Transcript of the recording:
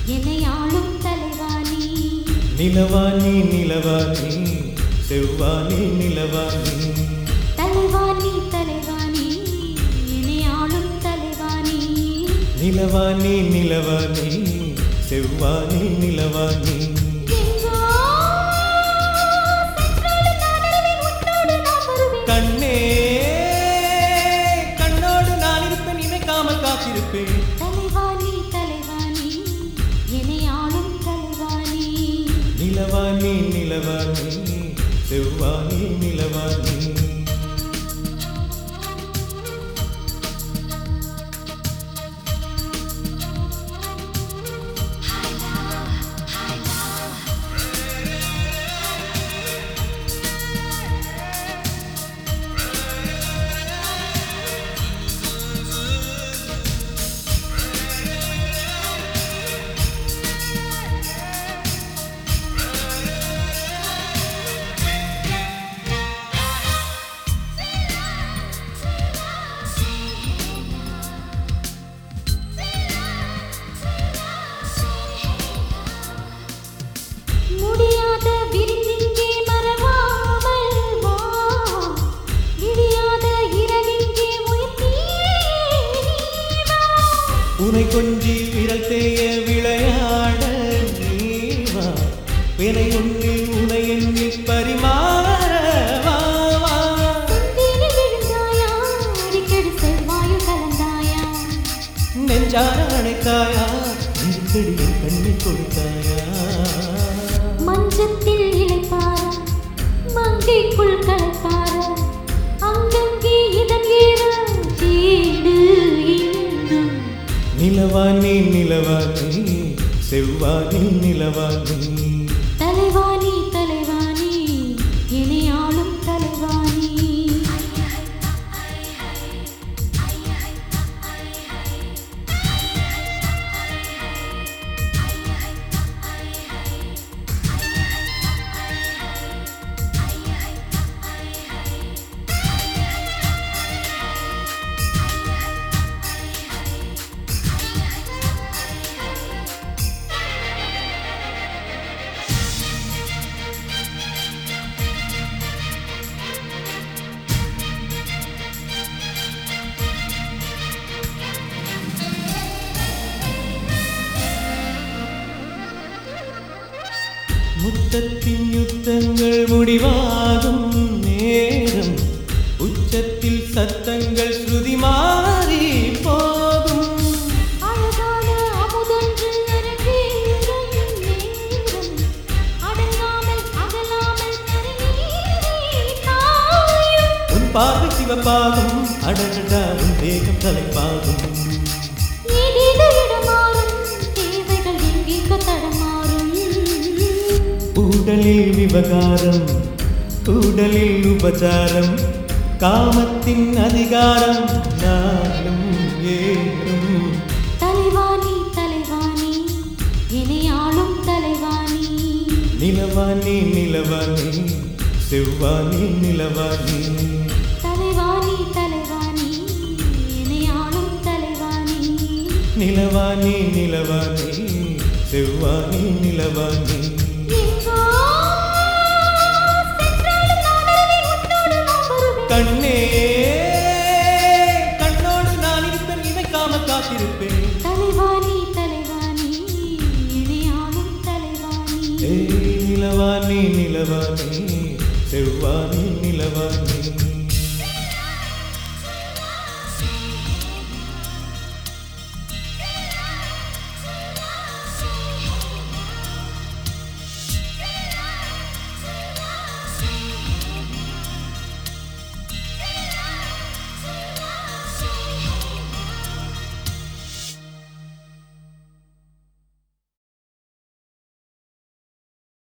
என்னை ஆளும் தலைவாணி நிலவாணி நிலவாணி செவ்வாணி நிலவாணி தலைவாணி தலைவாணி என்னை ஆளும் தலைவாணி நிலவாணி நிலவாணி செவ்வாணி நிலவாணி எங்கோ சென்றாலும் நான் அறிவேன், உன்னோடு நான் வருவேன். கண்ணே கண்ணோடு நான் இருப்பேன் நினைக்காமல் காத்திருப்பேன் தலைவாணி தலைவாணி என்னை ஆளும் தலைவாணி நிலவாணி நிலவாணி செவ்வாணி நிலவாணி முடியாத விருந்திங்கே மறவாமல் வா விடியாத இரவிங்கே உயிர் நீயே வா உனை கொஞ்சி விரல் தேய விளையாட நீவா வினை உன்னில் உனை எண்ணில் பரிமாற வா, வா. செந்தீனில் விழுந்தாயா அடிக்கடி செவ்வாயும் கலந்தாயா நெஞ்சார அணைத்தாயா நெருக்கடியில் கண்ணீர் கொடுத்தாயா மஞ்சத்தில் இளைப்பார மங்கைக்குள் கலப்பார அங்கங்கே இதன் ஏற வீடு இன்னும் நிலவாணி நிலவாணி செவ்வாணி நிலவாணி தலைவாணி தலைவாணி என்னை ஆளும் தலைவாணி முத்தத்தின் யுத்தங்கள் முடிவாகும் நேரம் உச்சத்தில் சத்தங்கள் ஸ்ருதி மாறி போகும் அழகான அமுதொன்று அரங்கேறும் நேரம் அடங்காமல் அகலாமல் கரைநீரை தாயும் உன் பார்வை சிவப்பாகும் அடடடா உன் தேகம் தலைப்பாகும் ஏதேதோ இடமாறும் தேவைகள் எங்கெங்கோ தடமாறும் உடலில் விவகாரம் உடலில் உபச்சாரம் காமத்தின் அதிகாரம் நாளும் ஏறும் தலைவாணி தலைவாணி என்னை ஆளும் தலைவாணி நிலவாணி நிலவாணி செவ்வாணி நிலவாணி தலைவாணி தலைவாணி என்னை ஆளும் தலைவாணி நிலவாணி நிலவாணி செவ்வாணி நிலவாணி எங்கோ சென்றாலும் நான் அறிவேன், உன்னோடு நான் வருவேன். கண்ணே கண்ணோடு நான் இருப்பேன் நினைக்காம காத்திருப்பேன் தலைவாணி தலைவாணி என்னை ஆளும் தலைவாணி ஏய் நிலவாணி நிலவாணி செவ்வாணி நிலவாணி